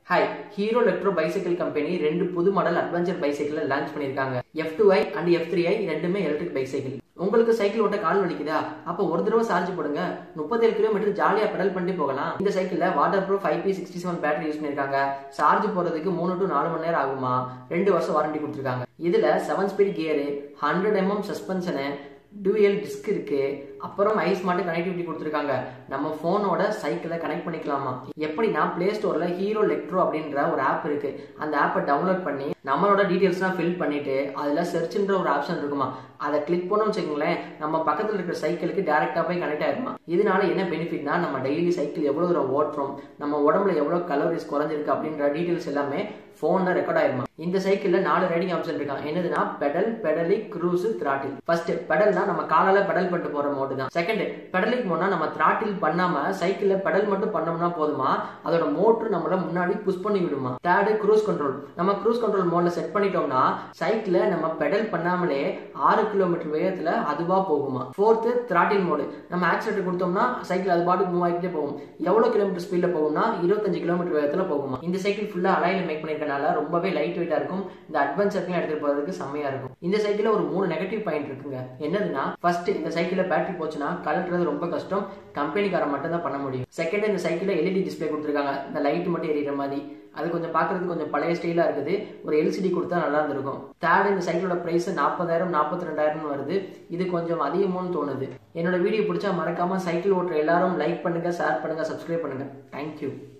hi Hero electro bicycle company ரெண்டு புது model adventure பைசைக்கிளை லான்ச் பண்ணியிருக்காங்க F two I and F three I ரெண்டுமே எலக்ட்ரிக் பைசைக்கிள் உங்களுக்கு சைக்கிள் ஓட்ட கால் வலிக்குதா அப்போ ஒரு தடவை சார்ஜ் போடுங்க முப்பத்தேழு கிலோமீட்டர் ஜாலியா பெடல் பண்ணிட்டு போகலாம் இந்த சைக்கிள்ல water proof five P sixty seven battery use பண்ணிருக்காங்க சார்ஜ் போறதுக்கு மூணு டு நாலு மணி நேரம் ஆகுமா ரெண்டு வருஷம் வாரண்டி கொடுத்துருக்காங்க இதுல seven speed gear hundred MM suspension dual disc இருக்கு அப்புறம் ஐஸ் மாட்டு கனெக்டிவிட்டி கொடுத்துருக்காங்க நம்ம போனோட சைக்கிளை கனெக்ட் பண்ணிக்கலாமா எப்படின்னா பிளே ஸ்டோர்ல ஹீரோ எலக்ட்ரோ அப்படின்ற ஒரு ஆப் இருக்கு அந்த ஆப்பை டவுன்லோட் பண்ணி நம்மளோட டீடைல்ஸ்லாம் ஃபில் பண்ணிட்டு அதுல சர்ச்ன்ற ஒரு ஆப்ஷன் இருக்குமா அதை கிளிக் பண்ணோம் வச்சுக்கோங்களேன் நம்ம பக்கத்துல இருக்கிற சைக்கிளுக்கு டேரக்டா போய் கனெக்ட் ஆயிருமா இதனால என்ன பெனிஃபிட்னா நம்ம டெய்லி சைக்கிள் எவ்வளவு தூரம் ஓட்டுறோம் நம்ம உடம்புல எவ்வளவு கலோரிஸ் குறைஞ்சிருக்கு அப்படின்ற டீடைல்ஸ் எல்லாமே போன்ல ரெக்கார்ட் ஆயிருமா இந்த சைக்கிள்ல நாலு ரைடிங் ஆப்ஷன் இருக்கான் என்னதுன்னா pedal pedelec cruise throttle first பெடல்னா நம்ம காலால பெடல் பண்ணிட்டு போற மோடு தான் செகண்ட் பெடலிக் மோட்னா நம்ம திராட்டில் பண்ணாம சைக்கிள்ல பெடல் மட்டும் பண்ணோம்னா போதுமா அதோட மோட்டர் நம்மள முன்னாடி புஷ் பண்ணி விடுமா தேர்டு க்ரூஸ் கண்ட்ரோல் நம்ம க்ரூஸ் கண்ட்ரோல் மோட்ல செட் பண்ணிட்டோம்னா சைக்கிள நம்ம பெடல் பண்ணாமலே ஆறு கிலோமீட்டர் வேகத்துல அதுவா போகுமா ஃபோர்த்து திராட்டில் மோடு நம்ம ஆக்சிலேட்டர் கொடுத்தோம்னா சைக்கிள் அது பாட்டுக்கு மூவ் ஆகிட்டே போகும் எவ்வளவு கிலோமீட்டர் ஸ்பீட்ல போகும்னா இருபத்தஞ்சு கிலோமீட்டர் வேகத்துல போகுமா இந்த சைக்கிள் ஃபுல்லா அலையில மேக் பண்ணிருக்கனால ரொம்பவே லைட் வெயிட்டா இருக்கும் இந்த அட்வென்ச்சர்க்குலாம் எடுத்துட்டு போறதுக்கு செம்மையா இருக்கும் இந்த சைக்கிள்ல ஒரு மூணு நெகட்டிவ் பாயிண்ட் இருக்குங்க என்னதுன்னா ஃபர்ஸ்ட் இந்த சைக்கிள்ல பேட்டரி போச்சுன்னா கலட்டுறது ரொம்ப கஷ்டம் கம்பெனிக்கார மட்டும் தான் பண்ண முடியும் செகண்ட் இந்த சைக்கிள்ல எல்இடி டிஸ்பிளே கொடுத்துருக்காங்க இந்த லைட் மட்டும் எரியற மாதிரி அது கொஞ்சம் பார்க்கறதுக்கு கொஞ்சம் பழைய ஸ்டைலா இருக்குது ஒரு எல்சிடி கொடுத்தா நல்லா இருந்திருக்கும் தேர்ட் இந்த சைக்கிளோட பிரைஸ் நாற்பதாயிரம் நாற்பத்தி ரெண்டாயிரம் வருது இது கொஞ்சம் அதிகமானு தோணுது என்னோட வீடியோ பிடிச்சா மறக்காம சைக்கிள் ஓட்டுற எல்லாரும் லைக் பண்ணுங்க ஷேர் பண்ணுங்க சப்ஸ்கிரைப் பண்ணுங்க தேங்க்யூ